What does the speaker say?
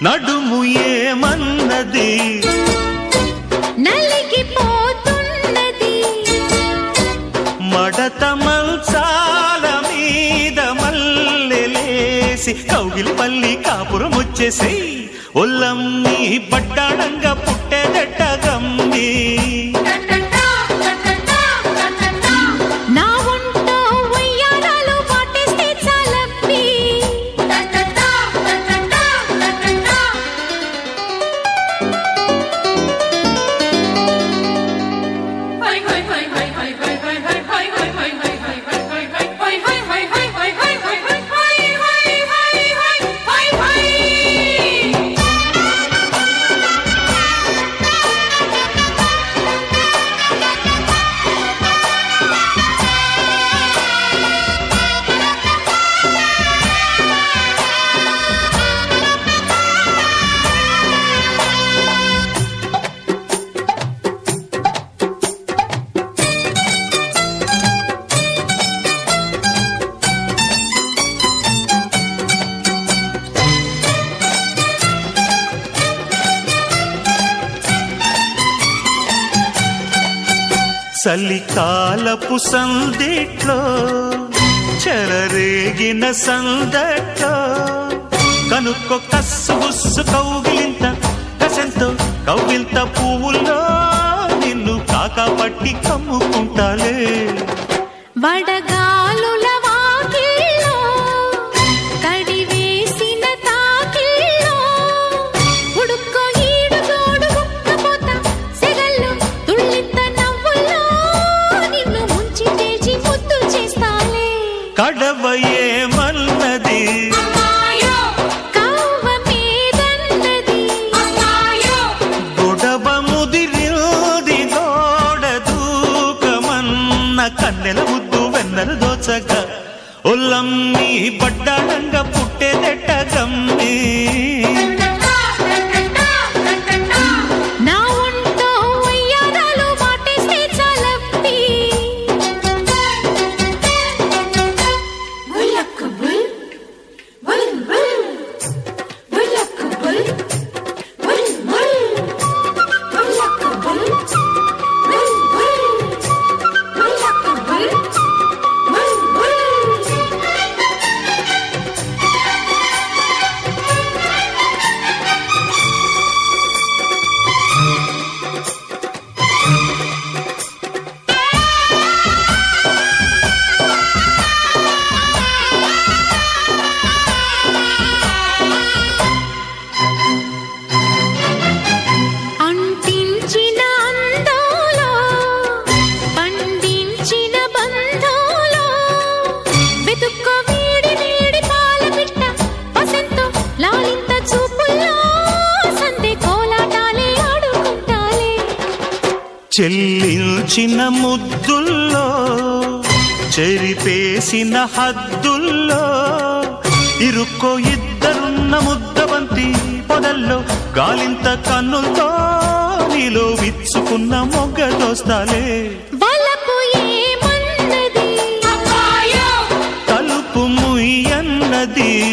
నడుము ఏమన్నది నలిగిపోతున్నది మడత మంచాల మీద మల్లెలేసి కౌగిలి పల్లి కాపురం వచ్చేసి ఒల్లమ్మి పట్టాడంగా పుట్టెదట గమ్మి నా ఒంటో ఉయ్యారాలు వాటేస్తే చాలప్పి చలికాలపు సందిట్లో చెలరేగిన సందట్లో కనుక్కో కస్సు బుస్సు కౌగిలింత కసంతో కౌగిలింత పువ్వుల్లో నిన్ను కాకా పట్టి కమ్ముకుంటాలే వడగాలుల వాకిల్లో తడివేసిన తాకిల్లో ఉడుక్కో ఈడు తోడు ఉక్కపోత సెగల్లో తుళ్ళింత నవ్వుల్లో నిన్ను ముంచి చేసి ముద్దు చేస్తాలే కడవ ఏమన్నది కవ్వ మీదన్నది గొడవ ముదిరింది గోడ దూకమన్న కన్నెల ముద్దు వెన్నెల దోచగా ఒల్లమ్మి పడ్డాడంగా పుట్టేదెట్ట గమ్మి నా ఒంటో ఉయ్యారాలు వాటేస్తే చాలప్పి అంటించిన అందాలో పండించిన బంధాలో వెతుక్కో వీడి వీడి పాల పిట్ట వసంతో లాలింత చూపుల్లో సందే కోలాటాలే ఆడుకుంటాలే చెల్లించిన ముద్దుల్లో చెరిపేసిన హద్దుల్లో ఇరుక్కో ఇద్దరున్న ముద్దబంతి పొదల్లో గాలింత కన్నులతో నీలో విచ్చుకున్న మొగ్గ దోస్తాలే వలపు ఏమన్నది తలుపు ముయ్యన్నది